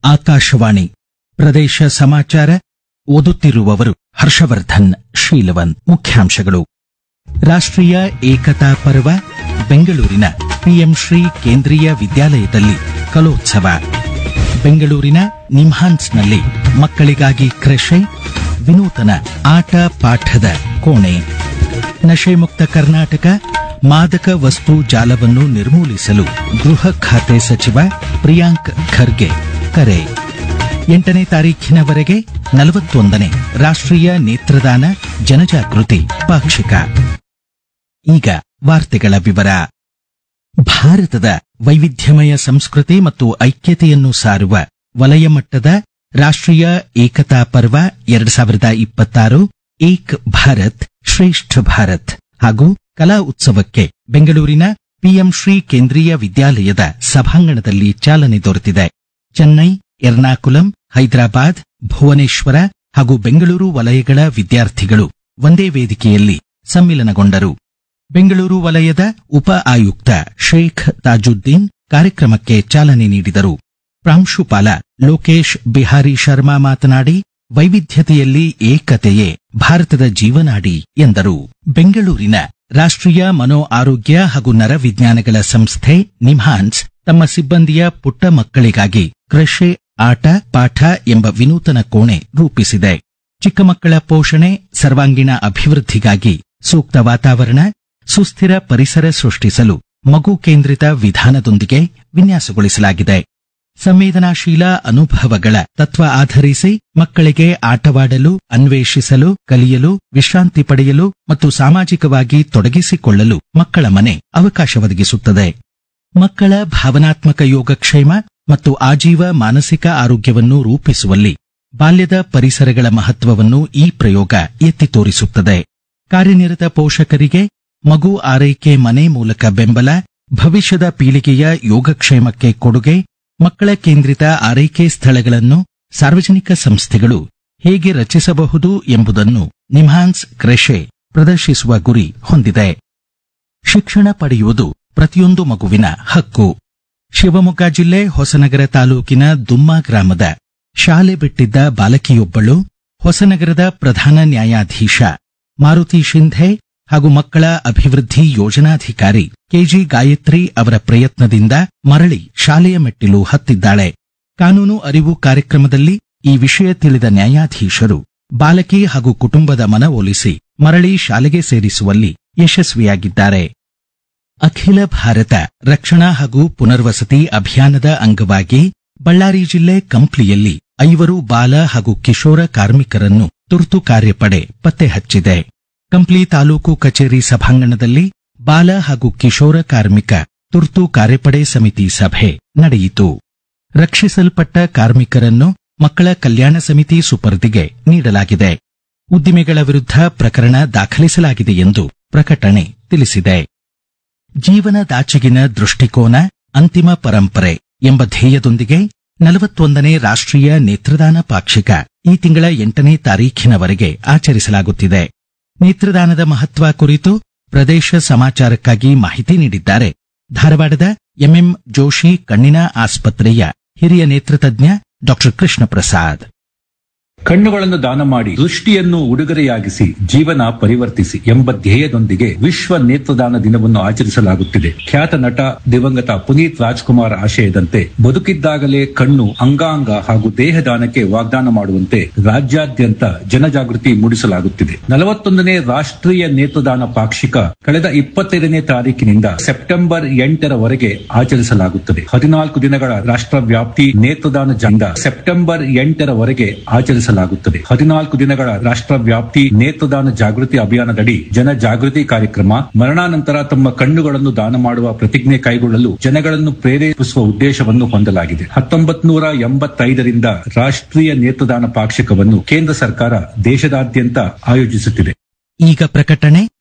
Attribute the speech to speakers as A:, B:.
A: ಆಕಾಶವಾಣಿ ಪ್ರದೇಶ ಸಮಾಚಾರ ಓದುತ್ತಿರುವವರು ಹರ್ಷವರ್ಧನ್ ಶೀಲವನ್ ಮುಖ್ಯಾಂಶಗಳು ರಾಷ್ಟ್ರೀಯ ಏಕತಾ ಪರ್ವ ಬೆಂಗಳೂರಿನ ಪಿಎಂ ಶ್ರೀ ಕೇಂದ್ರೀಯ ವಿದ್ಯಾಲಯದಲ್ಲಿ ಕಲೋತ್ಸವ ಬೆಂಗಳೂರಿನ ನಿಮ್ಹಾನ್ಸ್ನಲ್ಲಿ ಮಕ್ಕಳಿಗಾಗಿ ಕೃಷಿ ವಿನೂತನ ಆಟ ಪಾಠದ ಕೋಣೆ ನಶೆ ಮುಕ್ತ ಕರ್ನಾಟಕ ಮಾದಕ ವಸ್ತು ಜಾಲವನ್ನು ನಿರ್ಮೂಲಿಸಲು ಗೃಹ ಖಾತೆ ಸಚಿವ ಪ್ರಿಯಾಂಕ್ ಖರ್ಗೆ ಕರೆ ಎಂಟನೇ ತಾರೀಖಿನವರೆಗೆ ನಲವತ್ತೊಂದನೇ ರಾಷ್ಟ್ರೀಯ ನೇತ್ರದಾನ ಜನಜಾಗೃತಿ ಪಾಕ್ಷಿಕ ಈಗ ವಾರ್ತೆಗಳ ವಿವರ ಭಾರತದ ವೈವಿಧ್ಯಮಯ ಸಂಸ್ಕೃತಿ ಮತ್ತು ಐಕ್ಯತೆಯನ್ನು ಸಾರುವ ವಲಯ ಮಟ್ಟದ ರಾಷ್ಟ್ರೀಯ ಏಕತಾ ಪರ್ವ ಎರಡ್ ಸಾವಿರದ ಇಪ್ಪತ್ತಾರು ಏಕ್ ಭಾರತ್ ಶ್ರೇಷ್ಠ ಭಾರತ್ ಹಾಗೂ ಕಲಾ ಉತ್ಸವಕ್ಕೆ ಬೆಂಗಳೂರಿನ ಪಿಎಂ ಶ್ರೀ ಕೇಂದ್ರೀಯ ವಿದ್ಯಾಲಯದ ಸಭಾಂಗಣದಲ್ಲಿ ಚಾಲನೆ ದೊರೆತಿದೆ ಚೆನ್ನೈ ಎರ್ನಾಕುಲಂ ಹೈದರಾಬಾದ್ ಭುವನೇಶ್ವರ ಹಾಗೂ ಬೆಂಗಳೂರು ವಲಯಗಳ ವಿದ್ಯಾರ್ಥಿಗಳು ಒಂದೇ ವೇದಿಕೆಯಲ್ಲಿ ಸಮ್ಮಿಲನಗೊಂಡರು ಬೆಂಗಳೂರು ವಲಯದ ಉಪ ಆಯುಕ್ತ ಶೇಖ್ ತಾಜುದ್ದೀನ್ ಕಾರ್ಯಕ್ರಮಕ್ಕೆ ಚಾಲನೆ ನೀಡಿದರು ಪ್ರಾಂಶುಪಾಲ ಲೋಕೇಶ್ ಬಿಹಾರಿ ಶರ್ಮಾ ಮಾತನಾಡಿ ವೈವಿಧ್ಯತೆಯಲ್ಲಿ ಏಕತೆಯೇ ಭಾರತದ ಜೀವನಾಡಿ ಎಂದರು ಬೆಂಗಳೂರಿನ ರಾಷ್ಟ್ರೀಯ ಮನೋ ಆರೋಗ್ಯ ಹಾಗೂ ನರವಿಜ್ಞಾನಗಳ ಸಂಸ್ಥೆ ನಿಮ್ಹಾನ್ಸ್ ತಮ್ಮ ಸಿಬ್ಬಂದಿಯ ಪುಟ್ಟ ಮಕ್ಕಳಿಗಾಗಿ ಕೃಷಿ ಆಟ ಪಾಠ ಎಂಬ ವಿನೂತನ ಕೋಣೆ ರೂಪಿಸಿದೆ ಚಿಕ್ಕ ಮಕ್ಕಳ ಪೋಷಣೆ ಸರ್ವಾಂಗೀಣ ಅಭಿವೃದ್ಧಿಗಾಗಿ ಸೂಕ್ತ ವಾತಾವರಣ ಸುಸ್ಥಿರ ಪರಿಸರ ಸೃಷ್ಟಿಸಲು ಮಗು ಕೇಂದ್ರಿತ ವಿಧಾನದೊಂದಿಗೆ ವಿನ್ಯಾಸಗೊಳಿಸಲಾಗಿದೆ ಸಂವೇದನಾಶೀಲ ಅನುಭವಗಳ ತತ್ವ ಆಧರಿಸಿ ಮಕ್ಕಳಿಗೆ ಆಟವಾಡಲು ಅನ್ವೇಷಿಸಲು ಕಲಿಯಲು ವಿಶ್ರಾಂತಿ ಪಡೆಯಲು ಮತ್ತು ಸಾಮಾಜಿಕವಾಗಿ ತೊಡಗಿಸಿಕೊಳ್ಳಲು ಮಕ್ಕಳ ಮನೆ ಅವಕಾಶ ಒದಗಿಸುತ್ತದೆ ಮಕ್ಕಳ ಭಾವನಾತ್ಮಕ ಯೋಗಕ್ಷೇಮ ಮತ್ತು ಆಜೀವ ಮಾನಸಿಕ ಆರೋಗ್ಯವನ್ನು ರೂಪಿಸುವಲ್ಲಿ ಬಾಲ್ಯದ ಪರಿಸರಗಳ ಮಹತ್ವವನ್ನು ಈ ಪ್ರಯೋಗ ಎತ್ತಿ ತೋರಿಸುತ್ತದೆ ಕಾರ್ಯನಿರತ ಪೋಷಕರಿಗೆ ಮಗು ಆರೈಕೆ ಮನೆ ಮೂಲಕ ಬೆಂಬಲ ಭವಿಷ್ಯದ ಪೀಳಿಗೆಯ ಯೋಗಕ್ಷೇಮಕ್ಕೆ ಕೊಡುಗೆ ಮಕ್ಕಳ ಕೇಂದ್ರಿತ ಆರೈಕೆ ಸ್ಥಳಗಳನ್ನು ಸಾರ್ವಜನಿಕ ಸಂಸ್ಥೆಗಳು ಹೇಗೆ ರಚಿಸಬಹುದು ಎಂಬುದನ್ನು ನಿಮ್ಹಾನ್ಸ್ ಕ್ರೆಶೆ ಪ್ರದರ್ಶಿಸುವ ಗುರಿ ಹೊಂದಿದೆ ಶಿಕ್ಷಣ ಪಡೆಯುವುದು ಪ್ರತಿಯೊಂದು ಮಗುವಿನ ಹಕ್ಕು ಶಿವಮೊಗ್ಗ ಜಿಲ್ಲೆ ಹೊಸನಗರ ತಾಲೂಕಿನ ದುಮ್ಮ ಗ್ರಾಮದ ಶಾಲೆ ಬಿಟ್ಟಿದ್ದ ಬಾಲಕಿಯೊಬ್ಬಳು ಹೊಸನಗರದ ಪ್ರಧಾನ ನ್ಯಾಯಾಧೀಶ ಮಾರುತಿ ಶಿಂಧೆ ಹಾಗೂ ಮಕ್ಕಳ ಅಭಿವೃದ್ಧಿ ಯೋಜನಾಧಿಕಾರಿ ಕೆಜಿ ಗಾಯತ್ರಿ ಅವರ ಪ್ರಯತ್ನದಿಂದ ಮರಳಿ ಶಾಲೆಯ ಮೆಟ್ಟಿಲು ಹತ್ತಿದ್ದಾಳೆ ಕಾನೂನು ಅರಿವು ಕಾರ್ಯಕ್ರಮದಲ್ಲಿ ಈ ವಿಷಯ ತಿಳಿದ ನ್ಯಾಯಾಧೀಶರು ಬಾಲಕಿ ಹಾಗೂ ಕುಟುಂಬದ ಮನವೊಲಿಸಿ ಮರಳಿ ಶಾಲೆಗೆ ಸೇರಿಸುವಲ್ಲಿ ಯಶಸ್ವಿಯಾಗಿದ್ದಾರೆ ಅಖಿಲ ಭಾರತ ರಕ್ಷಣಾ ಹಾಗೂ ಪುನರ್ವಸತಿ ಅಭಿಯಾನದ ಅಂಗವಾಗಿ ಬಳ್ಳಾರಿ ಜಿಲ್ಲೆ ಕಂಪ್ಲಿಯಲ್ಲಿ ಐವರು ಬಾಲ ಹಾಗೂ ಕಿಶೋರ ಕಾರ್ಮಿಕರನ್ನು ತುರ್ತು ಕಾರ್ಯಪಡೆ ಪತ್ತೆ ಹಚ್ಚಿದೆ ಕಂಪ್ಲಿ ತಾಲೂಕು ಕಚೇರಿ ಸಭಾಂಗಣದಲ್ಲಿ ಬಾಲ ಹಾಗೂ ಕಿಶೋರ ಕಾರ್ಮಿಕ ತುರ್ತು ಕಾರ್ಯಪಡೆ ಸಮಿತಿ ಸಭೆ ನಡೆಯಿತು ರಕ್ಷಿಸಲ್ಪಟ್ಟ ಕಾರ್ಮಿಕರನ್ನು ಮಕ್ಕಳ ಕಲ್ಯಾಣ ಸಮಿತಿ ಸುಪರ್ದಿಗೆ ನೀಡಲಾಗಿದೆ ಉದ್ದಿಮೆಗಳ ವಿರುದ್ಧ ಪ್ರಕರಣ ದಾಖಲಿಸಲಾಗಿದೆ ಎಂದು ಪ್ರಕಟಣೆ ತಿಳಿಸಿದೆ ಜೀವನದಾಚೆಗಿನ ದೃಷ್ಟಿಕೋನ ಅಂತಿಮ ಪರಂಪರೆ ಎಂಬ ಧ್ಯೇಯದೊಂದಿಗೆ ನಲವತ್ತೊಂದನೇ ರಾಷ್ಟ್ರೀಯ ನೇತ್ರದಾನ ಪಾಕ್ಷಿಕ ಈ ತಿಂಗಳ ಎಂಟನೇ ತಾರೀಖಿನವರೆಗೆ ಆಚರಿಸಲಾಗುತ್ತಿದೆ ನೇತ್ರದಾನದ ಮಹತ್ವ ಕುರಿತು ಪ್ರದೇಶ ಸಮಾಚಾರಕ್ಕಾಗಿ ಮಾಹಿತಿ ನೀಡಿದ್ದಾರೆ ಧಾರವಾಡದ ಎಂಎಂ ಜೋಶಿ ಕಣ್ಣಿನ ಆಸ್ಪತ್ರೆಯ ಹಿರಿಯ ನೇತ್ರತಜ್ಞ ಡಾಕ್ಟರ್ ಕೃಷ್ಣ ಪ್ರಸಾದ್
B: ಕಣ್ಣುಗಳನ್ನು ದಾನ ಮಾಡಿ ದೃಷ್ಟಿಯನ್ನು ಉಡುಗೊರೆಯಾಗಿಸಿ ಜೀವನ ಪರಿವರ್ತಿಸಿ ಎಂಬ ಧ್ಯೇಯದೊಂದಿಗೆ ವಿಶ್ವ ನೇತ್ರದಾನ ದಿನವನ್ನು ಆಚರಿಸಲಾಗುತ್ತಿದೆ ಖ್ಯಾತ ನಟ ದಿವಂಗತ ಪುನೀತ್ ರಾಜ್ಕುಮಾರ್ ಆಶಯದಂತೆ ಬದುಕಿದ್ದಾಗಲೇ ಕಣ್ಣು ಅಂಗಾಂಗ ಹಾಗೂ ದೇಹದಾನಕ್ಕೆ ವಾಗ್ದಾನ ಮಾಡುವಂತೆ ರಾಜ್ಯಾದ್ಯಂತ ಜನಜಾಗೃತಿ ಮೂಡಿಸಲಾಗುತ್ತಿದೆ ನಲವತ್ತೊಂದನೇ ರಾಷ್ಟ್ರೀಯ ನೇತ್ರದಾನ ಪಾಕ್ಷಿಕ ಕಳೆದ ಇಪ್ಪತ್ತೈದನೇ ತಾರೀಕಿನಿಂದ ಸೆಪ್ಟೆಂಬರ್ ಎಂಟರವರೆಗೆ ಆಚರಿಸಲಾಗುತ್ತದೆ ಹದಿನಾಲ್ಕು ದಿನಗಳ ರಾಷ್ಟ್ರವ್ಯಾಪ್ತಿ ನೇತ್ರದಾನ ಜಂದ ಸೆಪ್ಟೆಂಬರ್ ಎಂಟರವರೆಗೆ ಆಚರಿಸಲಾಗುತ್ತದೆ ಹದಿನಾಲ್ಕು ದಿನಗಳ ರಾಷ್ಟ್ರವ್ಯಾಪ್ತಿ ನೇತ್ರದಾನ ಜಾಗೃತಿ ಅಭಿಯಾನದಡಿ ಜನ ಜಾಗೃತಿ ಕಾರ್ಯಕ್ರಮ ಮರಣಾನಂತರ ತಮ್ಮ ಕಣ್ಣುಗಳನ್ನು ದಾನ ಮಾಡುವ ಪ್ರತಿಜ್ಞೆ ಕೈಗೊಳ್ಳಲು ಜನಗಳನ್ನು ಪ್ರೇರೇಪಿಸುವ ಉದ್ದೇಶವನ್ನು ಹೊಂದಲಾಗಿದೆ ಹತ್ತೊಂಬತ್ ನೂರ ಎಂಬತ್ತೈದರಿಂದ ರಾಷ್ಟ್ರೀಯ ನೇತ್ರದಾನ ಪಾಕ್ಷಿಕವನ್ನು ಕೇಂದ್ರ ಸರ್ಕಾರ ದೇಶದಾದ್ಯಂತ ಆಯೋಜಿಸುತ್ತಿದೆ
A: ಈಗ ಪ್ರಕಟಣೆ